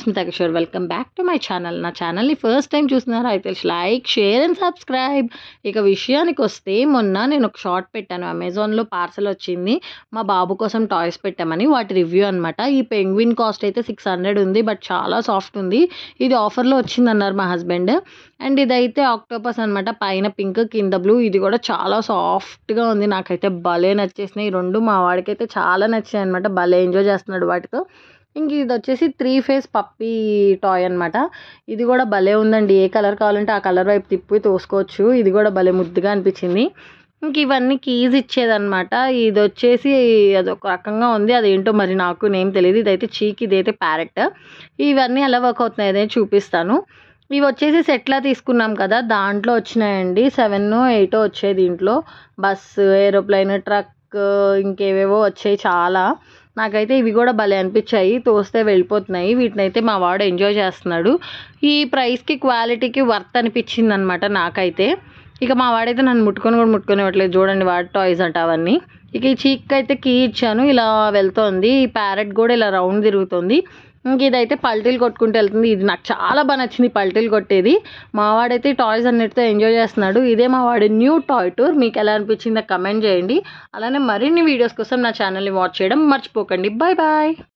Rashmita Kishore welcome back to my channel నా ఛానల్ని first time చూస్తున్నారా అయితే లైక్ షేర్ అండ్ సబ్స్క్రైబ్ ఇక విషయానికి వస్తే మొన్న నేను ఒక షార్ట్ పెట్టాను అమెజాన్లో పార్సల్ వచ్చింది మా బాబు కోసం టాయ్స్ పెట్టామని వాటి రివ్యూ అనమాట ఈ పెంగ్విన్ కాస్ట్ అయితే సిక్స్ హండ్రెడ్ ఉంది బట్ చాలా సాఫ్ట్ ఉంది ఇది ఆఫర్లో వచ్చిందన్నారు మా హస్బెండ్ అండ్ ఇదైతే ఆక్టోపస్ అనమాట పైన పింక్ కింద బ్లూ ఇది కూడా చాలా సాఫ్ట్గా ఉంది నాకైతే భలే నచ్చేసినాయి ఈ రెండు మా వాడికైతే చాలా నచ్చాయి అనమాట భలే ఎంజాయ్ చేస్తున్నాడు వాటితో ఇంక ఇది వచ్చేసి త్రీ ఫేస్ పప్పీ టాయ్ అనమాట ఇది కూడా భలే ఉందండి ఏ కలర్ కావాలంటే ఆ కలర్ వైపు తిప్పి తోసుకోవచ్చు ఇది కూడా భలే ముద్దుగా అనిపించింది ఇంక ఇవన్నీ కీజ్ ఇచ్చేదన్నమాట ఇది వచ్చేసి అదొక రకంగా ఉంది అదేంటో మరి నాకు నేమ్ తెలియదు ఇదైతే చీక్ ఇదైతే ప్యారెట్ ఇవన్నీ ఎలా వర్క్ అవుతున్నాయి అదే చూపిస్తాను ఇవి వచ్చేసి సెట్లా తీసుకున్నాం కదా దాంట్లో వచ్చినాయండి సెవెన్ ఎయిటో వచ్చాయి దీంట్లో బస్సు ఏరోప్లైన్ ట్రక్ ఇంకేవేవో వచ్చాయి చాలా నాకైతే ఇవి కూడా భలే అనిపించాయి తోస్తే వెళ్ళిపోతున్నాయి వీటిని అయితే మా వాడు ఎంజాయ్ చేస్తున్నాడు ఈ ప్రైస్కి క్వాలిటీకి వర్త్ అనిపించింది అనమాట నాకైతే ఇక మా వాడైతే నన్ను ముట్టుకొని కూడా ముట్టుకొని ఇవ్వట్లేదు చూడండి వాడి టాయ్స్ అంట అవన్నీ ఇక ఈ చీక్ అయితే కీ ఇచ్చాను ఇలా వెళ్తోంది ఈ ప్యారెట్ కూడా ఇలా రౌండ్ తిరుగుతుంది ఇంక ఇదైతే పల్టీలు కొట్టుకుంటూ వెళ్తుంది ఇది నాకు చాలా బాగా నచ్చింది పల్టీలు కొట్టేది మా వాడైతే టాయ్స్ అన్నిటితో ఎంజాయ్ చేస్తున్నాడు ఇదే మా వాడి న్యూ టాయ్ టూర్ మీకు ఎలా అనిపించిందో కమెంట్ చేయండి అలానే మరిన్ని వీడియోస్ కోసం నా ఛానల్ని వాచ్ చేయడం మర్చిపోకండి బాయ్ బాయ్